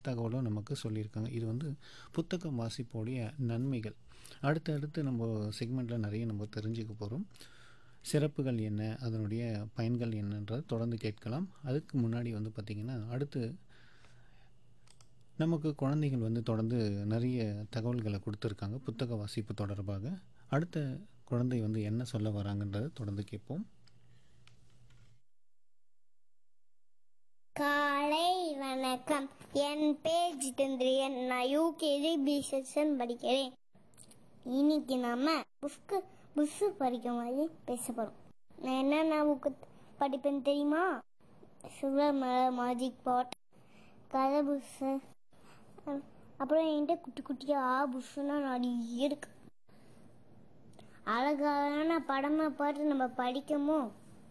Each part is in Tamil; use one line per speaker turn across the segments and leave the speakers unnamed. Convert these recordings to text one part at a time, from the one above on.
தகவலும் நமக்கு சொல்லியிருக்காங்க இது வந்து புத்தகம் வாசிப்போடைய நன்மைகள் அடுத்து அடுத்து நம்ம செக்மெண்ட்டில் நிறைய நம்ம தெரிஞ்சுக்க போகிறோம் சிறப்புகள் என்ன அதனுடைய பயன்கள் என்னன்றதை தொடர்ந்து கேட்கலாம் அதுக்கு முன்னாடி வந்து பார்த்திங்கன்னா அடுத்து நமக்கு குழந்தைகள் வந்து தொடர்ந்து நிறைய தகவல்களை கொடுத்துருக்காங்க புத்தக வாசிப்பு தொடர்பாக அடுத்த குழந்தை வந்து என்ன சொல்ல வராங்கன்றதை தொடர்ந்து கேட்போம்
காலை வணக்கம் என் பேர் ஜிதேந்திரியன் நான் யூகேஜி பி செக்ஷன் படிக்கிறேன் இன்னைக்கு நாம புஸ்கு புஸ்ஸு படிக்கும் மாதிரி பேச போறோம் நான் என்னென்ன புக்கு படிப்பேன்னு தெரியுமா சுகமல மேஜிக் பாட் கதை புஸ்ஸு அப்புறம் என்கிட்ட குட்டி குட்டியா புஸ்ஸுனா நிறைய இருக்கு அழகான படமாக பார்த்து நம்ம படிக்கமோ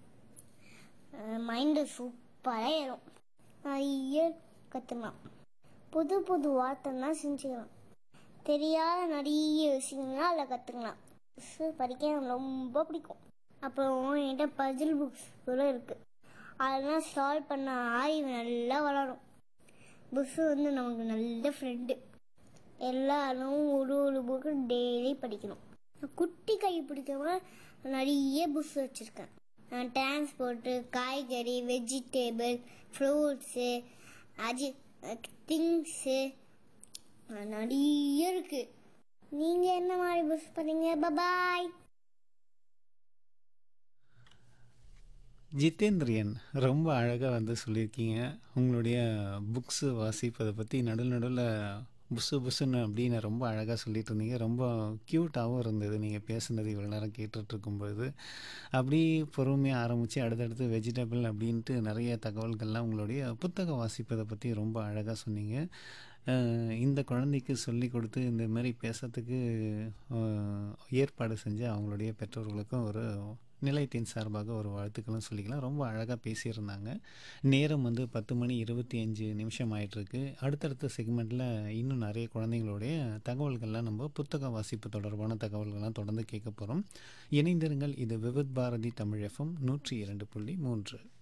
மைண்டு சூப்பராக ஏறும் நிறைய கற்றுக்கலாம் புது புது வார்த்தைலாம் செஞ்சுக்கலாம் தெரியாத நிறைய விஷயங்கள்லாம் அதில் கற்றுக்கலாம் புக்ஸு படிக்க எனக்கு ரொம்ப பிடிக்கும் அப்புறம் என்கிட்ட பசில் புக்ஸ் கூட இருக்குது அதெல்லாம் சால்வ் பண்ண ஆய்வு நல்லா வளரும் புக்ஸு வந்து நமக்கு நல்ல ஃப்ரெண்டு எல்லாரும் ஒரு ஒரு புக்கு டெய்லி படிக்கணும் குட்டி கை பிடிக்காம நிறைய புக்ஸ் வச்சுருக்கேன் டிரான்ஸ்போர்ட்டு காய்கறி வெஜிடேபிள் ஃப்ரூட்ஸு அஜி திங்ஸு நிறைய இருக்கு நீங்கள் என்ன மாதிரி புக்ஸ் பண்ணீங்க பபாய்
ஜிதேந்திரியன் ரொம்ப அழகாக வந்து சொல்லியிருக்கீங்க உங்களுடைய புக்ஸு வாசிப்பதை பற்றி நடுவில் நடுவில் புஸ்ஸு புஸ்ஸுன்னு அப்படின்னு ரொம்ப அழகாக சொல்லிட்டு இருந்தீங்க ரொம்ப க்யூட்டாகவும் இருந்தது நீங்கள் பேசுனது இவ்வளோ நேரம் கேட்டுட்டு இருக்கும்பொழுது அப்படி பொறுமையாக ஆரம்பித்து அடுத்தடுத்து வெஜிடபிள் அப்படின்ட்டு நிறைய தகவல்கள்லாம் உங்களுடைய புத்தகம் வாசிப்பதை பற்றி ரொம்ப அழகாக சொன்னீங்க அஹ் இந்த குழந்தைக்கு சொல்லி கொடுத்து இந்த மாதிரி பேசுறதுக்கு அஹ், ஏற்பாடு செஞ்ச அவங்களுடைய பெற்றோர்களுக்கும் ஒரு நிலையத்தின் சார்பாக ஒரு வாழ்த்துக்களும் சொல்லிக்கலாம் ரொம்ப அழகாக பேசியிருந்தாங்க நேரம் வந்து பத்து மணி இருபத்தி அஞ்சு நிமிஷம் ஆயிட்டிருக்கு அடுத்தடுத்த செக்மெண்ட்டில் இன்னும் நிறைய குழந்தைங்களுடைய தகவல்கள்லாம் நம்ம புத்தக வாசிப்பு தொடர்பான தகவல்கள்லாம் தொடர்ந்து கேட்க போகிறோம் இணைந்திருங்கள் இது விவித் பாரதி தமிழ் எஃப்எம் நூற்றி இரண்டு புள்ளி மூன்று